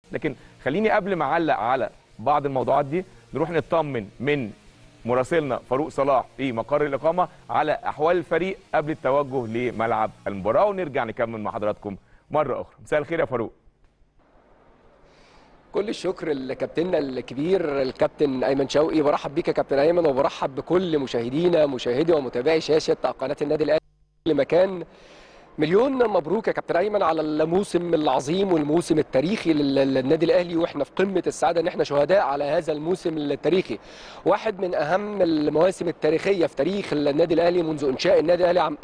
لكن خليني قبل ما اعلق على بعض الموضوعات دي نروح نطمن من مراسلنا فاروق صلاح في مقر الاقامه على احوال الفريق قبل التوجه لملعب المباراه ونرجع نكمل مع حضراتكم مره اخرى مساء الخير يا فاروق كل الشكر لكابتننا الكبير الكابتن ايمن شوقي برحب بيك يا كابتن ايمن وبرحب بكل مشاهدينا مشاهدي ومتابعي شاشه قناه النادي الاهلي في كل مكان مليون مبروك يا كابتن ايمن على الموسم العظيم والموسم التاريخي للنادي الاهلي واحنا في قمه السعاده ان احنا شهداء على هذا الموسم التاريخي واحد من اهم المواسم التاريخيه في تاريخ النادي الاهلي منذ انشاء النادي الاهلي عام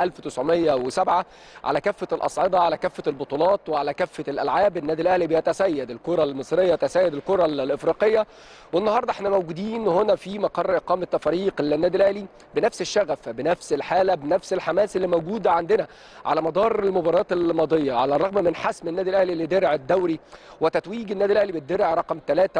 1907 على كافه الاصعده على كافه البطولات وعلى كافه الالعاب النادي الاهلي بيتسيد الكره المصريه يتسيد الكره الافريقيه والنهارده احنا موجودين هنا في مقر اقامه فريق النادي الاهلي بنفس الشغف بنفس الحاله بنفس الحماس اللي موجوده عندنا على مدار المباريات الماضيه على الرغم من حسم النادي الاهلي لدرع الدوري وتتويج النادي الاهلي بالدرع رقم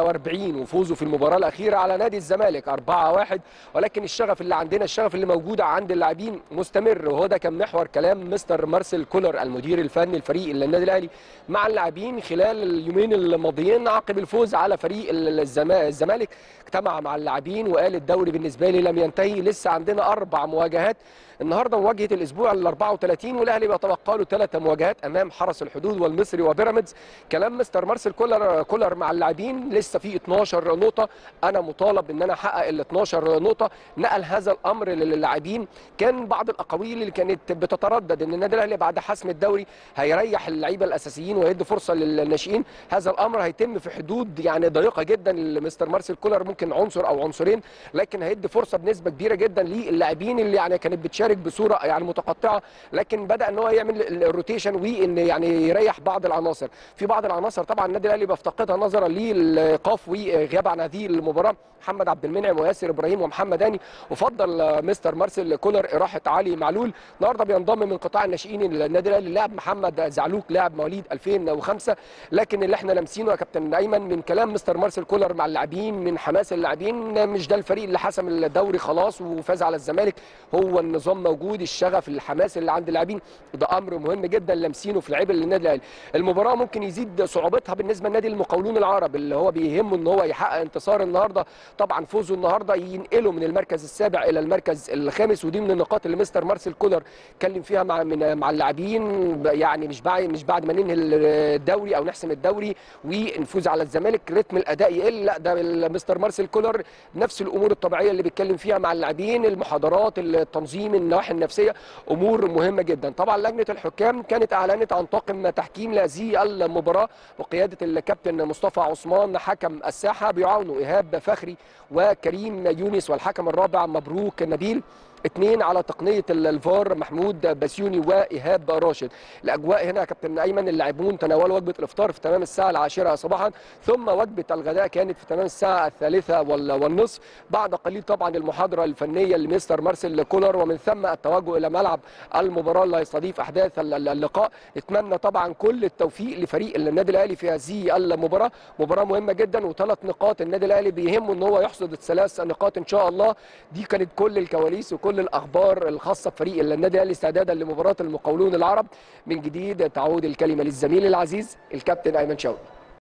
43 وفوزه في المباراه الاخيره على نادي الزمالك 4-1 ولكن الشغف اللي عندنا الشغف اللي موجود عند اللاعبين مستمر وهو ده كان محور كلام مستر مارسيل كولر المدير الفني الفريق النادي الاهلي مع اللاعبين خلال اليومين الماضيين عقب الفوز على فريق الزمالك اجتمع مع اللاعبين وقال الدوري بالنسبه لي لم ينتهي لسه عندنا اربع مواجهات النهارده مواجهه الاسبوع ال 34 والاهلي بيتبقى له ثلاث مواجهات امام حرس الحدود والمصري وبيراميدز كلام مستر مارسيل كولر كولر مع اللاعبين لسه في 12 نقطه انا مطالب ان انا احقق ال 12 نقطه نقل هذا الامر للاعبين كان بعض الاقاويل اللي كانت بتتردد ان النادي الاهلي بعد حسم الدوري هيريح اللعيبه الاساسيين ويدي فرصه للناشئين هذا الامر هيتم في حدود يعني ضيقه جدا لمستر مارسيل كولر ممكن عنصر او عنصرين لكن هيدي فرصه بنسبه كبيره جدا للاعبين اللي يعني كانت بتشارك بيشارك بصوره يعني متقطعه لكن بدا ان هو يعمل الروتيشن وان يعني يريح بعض العناصر في بعض العناصر طبعا النادي الاهلي بيفتقدها نظرا للايقاف وغياب عن هذه المباراه محمد عبد المنعم وياسر ابراهيم ومحمد هاني وفضل مستر مارسيل كولر اراحه علي معلول النهارده بينضم من قطاع الناشئين النادي الاهلي اللاعب محمد زعلوك لاعب مواليد 2005 لكن اللي احنا لامسينه يا كابتن ايمن من كلام مستر مارسيل كولر مع اللاعبين من حماس اللاعبين مش ده الفريق اللي حسم الدوري خلاص وفاز على الزمالك هو النظام موجود الشغف الحماس اللي عند اللاعبين ده امر مهم جدا لامسينه في لعيبه النادي الاهلي المباراه ممكن يزيد صعوبتها بالنسبه لنادي المقاولون العرب اللي هو بيهمه ان هو يحقق انتصار النهارده طبعا فوزه النهارده ينقله من المركز السابع الى المركز الخامس ودي من النقاط اللي مستر مارسيل كولر اتكلم فيها مع من مع اللاعبين يعني مش بعد مش بعد ما ننهي الدوري او نحسم الدوري ونفوز على الزمالك رتم الاداء يقل لا ده مستر مارسيل كولر نفس الامور الطبيعيه اللي بيتكلم فيها مع اللاعبين المحاضرات التنظيم النواحي النفسيه امور مهمه جدا طبعا لجنه الحكام كانت اعلنت عن طاقم تحكيم لهذه المباراه وقياده الكابتن مصطفى عثمان حكم الساحه بيعاونوا ايهاب فخري وكريم يونس والحكم الرابع مبروك نبيل اثنين على تقنيه الفار محمود بسيوني وايهاب راشد الاجواء هنا يا كابتن ايمن اللاعبون تناولوا وجبه الافطار في تمام الساعه العاشره صباحا ثم وجبه الغداء كانت في تمام الساعه الثالثه والنصف بعد قليل طبعا المحاضره الفنيه لمستر مارسيل كولر ومن ثم التوجه الى ملعب المباراه اللي هيستضيف احداث اللقاء نتمنى طبعا كل التوفيق لفريق النادي الاهلي في هذه المباراه مباراه مهمه جدا وثلاث نقاط النادي الاهلي بيهمه ان هو يحصد الثلاث نقاط ان شاء الله دي كانت كل الكواليس وكل الاخبار الخاصه بفريق النادي الاهلي استعدادا لمباراه المقاولون العرب من جديد تعود الكلمه للزميل العزيز الكابتن ايمن شوقي